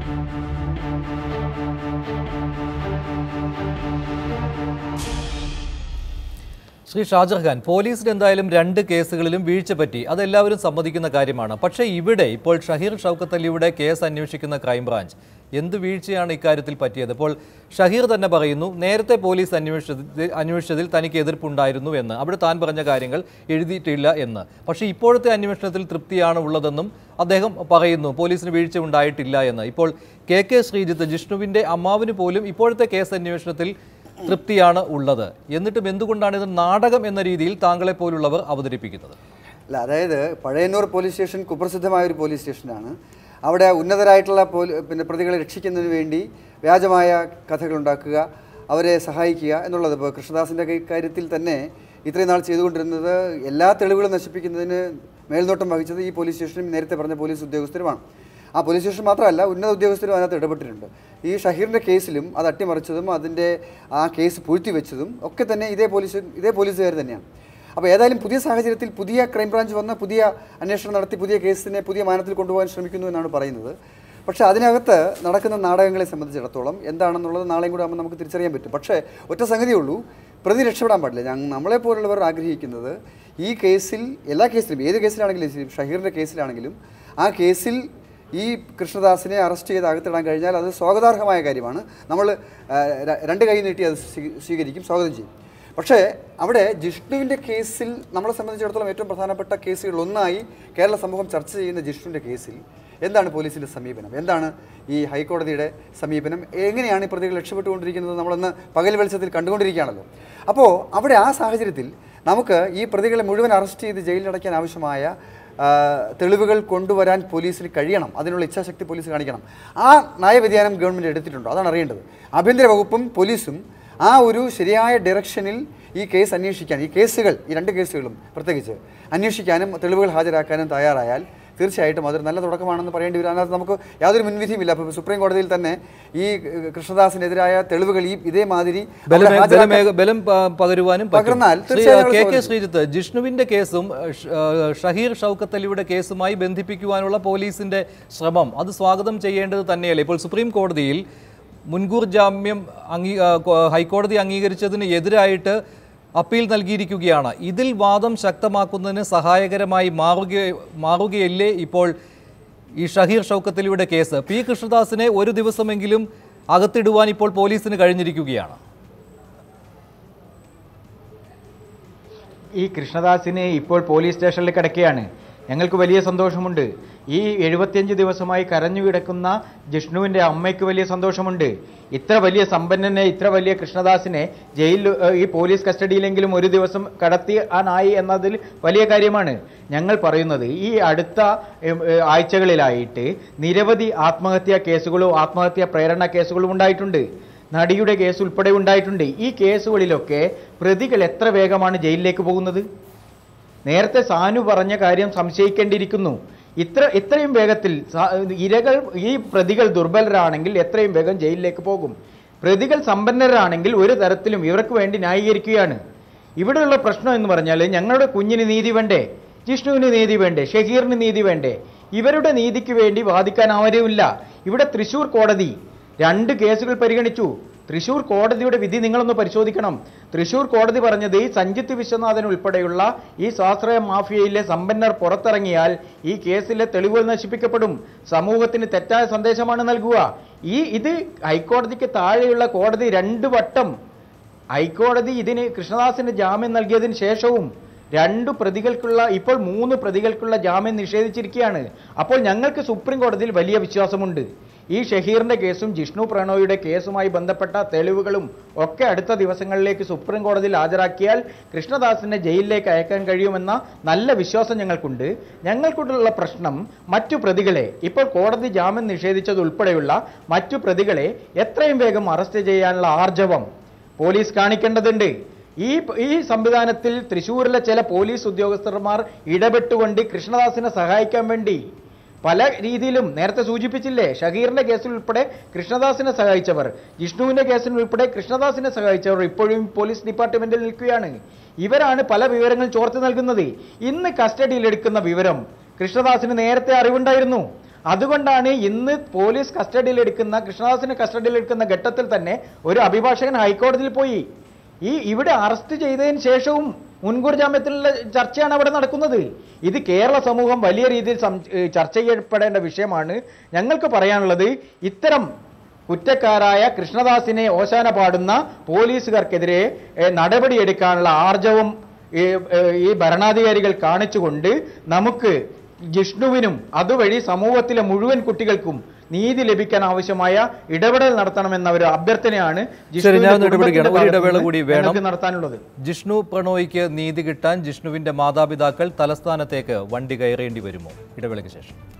ശ്രീ ഷാജഹാൻ പോലീസിന് എന്തായാലും രണ്ട് കേസുകളിലും വീഴ്ച പറ്റി അതെല്ലാവരും സമ്മതിക്കുന്ന കാര്യമാണ് പക്ഷേ ഇവിടെ ഇപ്പോൾ ഷഹീർ ഷൗക്കത്ത് അലിയുടെ കേസ് അന്വേഷിക്കുന്ന ക്രൈംബ്രാഞ്ച് എന്ത് വീഴ്ചയാണ് ഇക്കാര്യത്തിൽ പറ്റിയത് ഇപ്പോൾ ഷഹീർ തന്നെ പറയുന്നു നേരത്തെ പോലീസ് അന്വേഷിച്ചതിൽ അന്വേഷിച്ചതിൽ തനിക്ക് എതിർപ്പുണ്ടായിരുന്നു എന്ന് അവിടെ താൻ പറഞ്ഞ കാര്യങ്ങൾ എഴുതിയിട്ടില്ല എന്ന് പക്ഷേ ഇപ്പോഴത്തെ അന്വേഷണത്തിൽ തൃപ്തിയാണ് ഉള്ളതെന്നും അദ്ദേഹം പറയുന്നു പോലീസിന് വീഴ്ച ഉണ്ടായിട്ടില്ല എന്ന് ഇപ്പോൾ കെ കെ ശ്രീജിത്ത് ജിഷ്ണുവിൻ്റെ അമ്മാവിന് പോലും ഇപ്പോഴത്തെ കേസ് അന്വേഷണത്തിൽ തൃപ്തിയാണ് ഉള്ളത് എന്നിട്ടും എന്തുകൊണ്ടാണ് ഇത് നാടകം എന്ന രീതിയിൽ താങ്കളെ പോലുള്ളവർ അവതരിപ്പിക്കുന്നത് അല്ല അതായത് പഴയന്നൂർ പോലീസ് സ്റ്റേഷൻ കുപ്രസിദ്ധമായ ഒരു പോലീസ് സ്റ്റേഷനാണ് അവിടെ ഉന്നതരായിട്ടുള്ള പോലീ പിന്നെ പ്രതികളെ രക്ഷിക്കുന്നതിന് വേണ്ടി വ്യാജമായ കഥകൾ ഉണ്ടാക്കുക അവരെ സഹായിക്കുക എന്നുള്ളത് ഇപ്പോൾ കൃഷ്ണദാസിൻ്റെ കൈ- കാര്യത്തിൽ തന്നെ ഇത്രയും നാൾ ചെയ്തുകൊണ്ടിരുന്നത് എല്ലാ തെളിവുകളും നശിപ്പിക്കുന്നതിന് മേൽനോട്ടം വഹിച്ചത് ഈ പോലീസ് സ്റ്റേഷനും നേരത്തെ പറഞ്ഞ പോലീസ് ഉദ്യോഗസ്ഥരുമാണ് ആ പോലീസ് സ്റ്റേഷൻ മാത്രമല്ല ഉന്നത ഉദ്യോഗസ്ഥരും അതിനകത്ത് ഇടപെട്ടിട്ടുണ്ട് ഈ ഷഹീറിൻ്റെ കേസിലും അത് അട്ടിമറിച്ചതും അതിൻ്റെ ആ കേസ് പൂഴ്ത്തി വെച്ചതും ഒക്കെ തന്നെ ഇതേ പോലീസ് ഇതേ പോലീസുകാർ തന്നെയാണ് അപ്പോൾ ഏതായാലും പുതിയ സാഹചര്യത്തിൽ പുതിയ ക്രൈംബ്രാഞ്ച് വന്ന് പുതിയ അന്വേഷണം നടത്തി പുതിയ കേസിനെ പുതിയ മാനത്തിൽ കൊണ്ടുപോകാൻ ശ്രമിക്കുന്നു എന്നാണ് പറയുന്നത് പക്ഷേ അതിനകത്ത് നടക്കുന്ന നാടകങ്ങളെ സംബന്ധിച്ചിടത്തോളം എന്താണെന്നുള്ളത് നാളെയും കൂടെ ആകുമ്പോൾ നമുക്ക് തിരിച്ചറിയാൻ പറ്റും പക്ഷേ ഒറ്റ സംഗതിയേ ഉള്ളൂ പ്രതി രക്ഷപ്പെടാൻ പാടില്ല ഞങ്ങൾ നമ്മളെപ്പോലുള്ളവർ ആഗ്രഹിക്കുന്നത് ഈ കേസിൽ എല്ലാ കേസിലും ഏത് കേസിലാണെങ്കിലും ശരി, ഷഹീറിൻ്റെ കേസിലാണെങ്കിലും ആ കേസിൽ ഈ കൃഷ്ണദാസിനെ അറസ്റ്റ് ചെയ്ത് അകത്തിടാൻ കഴിഞ്ഞാൽ അത് സ്വാഗതാർഹമായ കാര്യമാണ് നമ്മൾ ആ, ര- രണ്ട് കൈ നീട്ടി അത് സ്വീ- സ്വീകരിക്കും സ്വാഗതം ചെയ്യും പക്ഷേ അവിടെ ജിഷ്ണുവിൻ്റെ കേസിൽ നമ്മളെ സംബന്ധിച്ചിടത്തോളം ഏറ്റവും പ്രധാനപ്പെട്ട കേസുകൾ ഒന്നായി കേരള സമൂഹം ചർച്ച ചെയ്യുന്ന ജിഷ്ണുവിൻ്റെ കേസിൽ എന്താണ് പോലീസിൻ്റെ സമീപനം എന്താണ് ഈ ഹൈക്കോടതിയുടെ സമീപനം എങ്ങനെയാണ് ഈ പ്രതികൾ രക്ഷപ്പെട്ടുകൊണ്ടിരിക്കുന്നത് നമ്മളൊന്ന് പകൽ വെളിച്ചത്തിൽ കണ്ടുകൊണ്ടിരിക്കുകയാണല്ലോ അപ്പോൾ അവിടെ ആ സാഹചര്യത്തിൽ നമുക്ക് ഈ പ്രതികളെ മുഴുവൻ അറസ്റ്റ് ചെയ്ത് ജയിലിലടയ്ക്കാൻ ആവശ്യമായ ആ, തെളിവുകൾ കൊണ്ടുവരാൻ പോലീസിന് കഴിയണം അതിനുള്ള ഇച്ഛാശക്തി പോലീസ് കാണിക്കണം ആ നയവ്യതിയാനം ഗവൺമെൻറ് എടുത്തിട്ടുണ്ടോ അതാണ് അറിയേണ്ടത് ആഭ്യന്തര വകുപ്പും പോലീസും ആ ഒരു ശരിയായ ഡയറക്ഷനിൽ ഈ കേസ് അന്വേഷിക്കാൻ ഈ കേസുകൾ ഈ രണ്ട് കേസുകളും പ്രത്യേകിച്ച് അന്വേഷിക്കാനും തെളിവുകൾ ഹാജരാക്കാനും തയ്യാറായാൽ തീർച്ചയായിട്ടും അതൊരു നല്ല തുടക്കമാണെന്ന് പറയേണ്ടി വരും അതിനകത്ത് നമുക്ക് യാതൊരു മുൻവിധിയുമില്ല അപ്പോൾ സുപ്രീം കോടതിയിൽ തന്നെ ഈ ഏഹ്, കൃഷ്ണദാസിനെതിരായ തെളിവുകൾ ഈ ഇതേമാതിരി അവിടെ ബലമേ- ഹാജരാക്കാൻ- ബലമേ- ബലം പ- പകരുവാനും പറ്റും. പകർന്നാൽ ശ്രീ, തീർച്ചയായും കെ കെ സ്വാഗതം ശ്രീജിത്ത് ജിഷ്ണുവിന്റെ കേസും ഏഹ്, ഷ- ഏഹ്, ഷഹീർ ഷൗക്കത്ത് അലിയുടെ കേസുമായി ബന്ധിപ്പിക്കുവാനുള്ള പോലീസിന്റെ ശ്രമം അത് സ്വാഗതം ചെയ്യേണ്ടത് തന്നെയല്ലേ ഇപ്പോൾ സുപ്രീം കോടതിയിൽ മുൻകൂർ ജാമ്യം അംഗീ ആ, കോ- ഹൈക്കോടതി അംഗീകരിച്ചതിന് എതിരായിട്ട് അപ്പീൽ നൽകിയിരിക്കുകയാണ് ഇതിൽ വാദം ശക്തമാക്കുന്നതിന് സഹായകരമായി മാറുക മാറുകയല്ലേ ഇപ്പോൾ ഈ ഷഹീർ ഷൗക്കത്ത് അലിയുടെ കേസ് പി കൃഷ്ണദാസിനെ ഒരു ദിവസമെങ്കിലും അകത്തിടുവാൻ ഇപ്പോൾ പോലീസിന് കഴിഞ്ഞിരിക്കുകയാണ് ഈ കൃഷ്ണദാസിന് ഇപ്പോൾ പോലീസ് സ്റ്റേഷനിൽ കിടക്കുകയാണ് ഞങ്ങൾക്ക് വലിയ സന്തോഷമുണ്ട് ഈ എഴുപത്തിയഞ്ച് ദിവസമായി കരഞ്ഞു കിടക്കുന്ന ജിഷ്ണുവിൻ്റെ അമ്മയ്ക്ക് വലിയ സന്തോഷമുണ്ട് ഇത്ര വലിയ സമ്പന്നനെ ഇത്ര വലിയ കൃഷ്ണദാസിനെ ജയിലിൽ ഏഹ്, ഈ പോലീസ് കസ്റ്റഡിയിലെങ്കിലും ഒരു ദിവസം കടത്തിയാനായി എന്നതിൽ വലിയ കാര്യമാണ് ഞങ്ങൾ പറയുന്നത് ഈ അടുത്ത ഏഹ്, ഏഹ്, ആഴ്ചകളിലായിട്ട് നിരവധി ആത്മഹത്യാ കേസുകളോ ആത്മഹത്യാ പ്രേരണ കേസുകളും ഉണ്ടായിട്ടുണ്ട് നടിയുടെ കേസ് ഉൾപ്പെടെ ഉണ്ടായിട്ടുണ്ട് ഈ കേസുകളിലൊക്കെ പ്രതികൾ എത്ര വേഗമാണ് ജയിലിലേക്ക് പോകുന്നത് നേരത്തെ സാനു പറഞ്ഞ കാര്യം സംശയിക്കേണ്ടിയിരിക്കുന്നു ഇത്ര ഇത്രയും വേഗത്തിൽ സ- ഇരകൾ ഈ പ്രതികൾ ദുർബലരാണെങ്കിൽ എത്രയും വേഗം ജയിലിലേക്ക് പോകും പ്രതികൾ സമ്പന്നരാണെങ്കിൽ ഒരു തരത്തിലും ഇവർക്ക് വേണ്ടി ന്യായീകരിക്കുകയാണ് ഇവിടെയുള്ള പ്രശ്നം എന്ന് പറഞ്ഞാൽ ഞങ്ങളുടെ കുഞ്ഞിന് നീതി വേണ്ടേ ജിഷ്ണുവിന് നീതി വേണ്ടേ ഷഹീറിന് നീതി വേണ്ടേ ഇവരുടെ നീതിക്ക് വേണ്ടി വാദിക്കാൻ ആരുമില്ല ഇവിടെ തൃശൂർ കോടതി രണ്ട് കേസുകൾ പരിഗണിച്ചു തൃശൂർ കോടതിയുടെ വിധി നിങ്ങളൊന്ന് പരിശോധിക്കണം തൃശൂർ കോടതി പറഞ്ഞത് ഈ സഞ്ജിത്ത് വിശ്വനാഥൻ ഉൾപ്പെടെയുള്ള ഈ സ്വാശ്രയ മാഫിയയിലെ സമ്പന്നർ പുറത്തിറങ്ങിയാൽ ഈ കേസിലെ തെളിവുകൾ നശിപ്പിക്കപ്പെടും സമൂഹത്തിന് തെറ്റായ സന്ദേശമാണ് നൽകുക ഈ ഇത് ഹൈക്കോടതിക്ക് താഴെയുള്ള കോടതി രണ്ട് വട്ടം ഹൈക്കോടതി ഇതിന് കൃഷ്ണദാസിന് ജാമ്യം നൽകിയതിന് ശേഷവും രണ്ടു പ്രതികൾക്കുള്ള ഇപ്പോൾ മൂന്ന് പ്രതികൾക്കുള്ള ജാമ്യം നിഷേധിച്ചിരിക്കുകയാണ് അപ്പോൾ ഞങ്ങൾക്ക് സുപ്രീം കോടതിയിൽ വലിയ വിശ്വാസമുണ്ട് ഈ ഷഹീറിന്റെ കേസും ജിഷ്ണു പ്രണോയുടെ കേസുമായി ബന്ധപ്പെട്ട തെളിവുകളും ഒക്കെ അടുത്ത ദിവസങ്ങളിലേക്ക് സുപ്രീം കോടതിയിൽ ഹാജരാക്കിയാൽ കൃഷ്ണദാസിനെ ജയിലിലേക്ക് അയക്കാൻ കഴിയുമെന്ന നല്ല വിശ്വാസം ഞങ്ങൾക്കുണ്ട് ഞങ്ങൾക്കുള്ള പ്രശ്നം മറ്റു പ്രതികളെ ഇപ്പോൾ കോടതി ജാമ്യം നിഷേധിച്ചതുൾപ്പെടെയുള്ള മറ്റു പ്രതികളെ എത്രയും വേഗം അറസ്റ്റ് ചെയ്യാനുള്ള ആർജവം പോലീസ് കാണിക്കേണ്ടതുണ്ട് ഈ ഈ സംവിധാനത്തിൽ തൃശ്ശൂരിലെ ചില പോലീസ് ഉദ്യോഗസ്ഥന്മാർ ഇടപെട്ടുകൊണ്ട് കൃഷ്ണദാസിനെ സഹായിക്കാൻ വേണ്ടി പല രീതിയിലും നേരത്തെ സൂചിപ്പിച്ചില്ലേ ഷഹീറിന്റെ കേസിൽ ഉൾപ്പെടെ കൃഷ്ണദാസിനെ സഹായിച്ചവർ ജിഷ്ണുവിന്റെ കേസിൽ ഉൾപ്പെടെ കൃഷ്ണദാസിനെ സഹായിച്ചവർ ഇപ്പോഴും പോലീസ് ഡിപ്പാർട്ട്മെന്റിൽ നിൽക്കുകയാണ് ഇവരാണ് പല വിവരങ്ങളും ചോർത്തി നൽകുന്നത് ഇന്ന് കസ്റ്റഡിയിൽ എടുക്കുന്ന വിവരം കൃഷ്ണദാസിന് നേരത്തെ അറിവുണ്ടായിരുന്നു അതുകൊണ്ടാണ് ഇന്ന് പോലീസ് കസ്റ്റഡിയിലെടുക്കുന്ന കൃഷ്ണദാസിനെ കസ്റ്റഡിയിലെടുക്കുന്ന ഘട്ടത്തിൽ തന്നെ ഒരു അഭിഭാഷകൻ ഹൈക്കോടതിയിൽ പോയി ഈ ഇവിടെ അറസ്റ്റ് ചെയ്തതിന് ശേഷവും മുൻകൂർ ജാമ്യത്തിലുള്ള ചർച്ചയാണ് അവിടെ നടക്കുന്നത് ഇത് കേരള സമൂഹം വലിയ രീതിയിൽ സം- ഏഹ് ചർച്ച ചെയ്യപ്പെടേണ്ട വിഷയമാണ് ഞങ്ങൾക്ക് പറയാനുള്ളത് ഇത്തരം കുറ്റക്കാരായ കൃഷ്ണദാസിനെ ഓശാന പാടുന്ന പോലീസുകാർക്കെതിരെ ഏഹ്, നടപടിയെടുക്കാനുള്ള ആർജവം ഈ, ഏഹ്, ഈ ഭരണാധികാരികൾ കാണിച്ചുകൊണ്ട് നമുക്ക് ജിഷ്ണുവിനും അതുവഴി സമൂഹത്തിലെ മുഴുവൻ കുട്ടികൾക്കും നീതി ലഭിക്കാൻ ആവശ്യമായ ഇടപെടൽ നടത്തണമെന്ന ഒരു അഭ്യർത്ഥനയാണ് ശരി, ഞാൻ ഒന്ന് ജിഷ്ണുവിന്റെ ഇടപെടുകയാണ്. ഒരു കുടുംബത്തിന്റെ ഇടവേള ഭാഗത്ത് കൂടി നിന്ന് വേണം. ഞങ്ങൾക്ക് നടത്താനുള്ളത് ജിഷ്ണു പ്രണോയിക്ക് നീതി കിട്ടാൻ ജിഷ്ണുവിന്റെ മാതാപിതാക്കൾ തലസ്ഥാനത്തേക്ക് വണ്ടി കയറേണ്ടി വരുമോ ഇടവേളയ്ക്ക് ശേഷം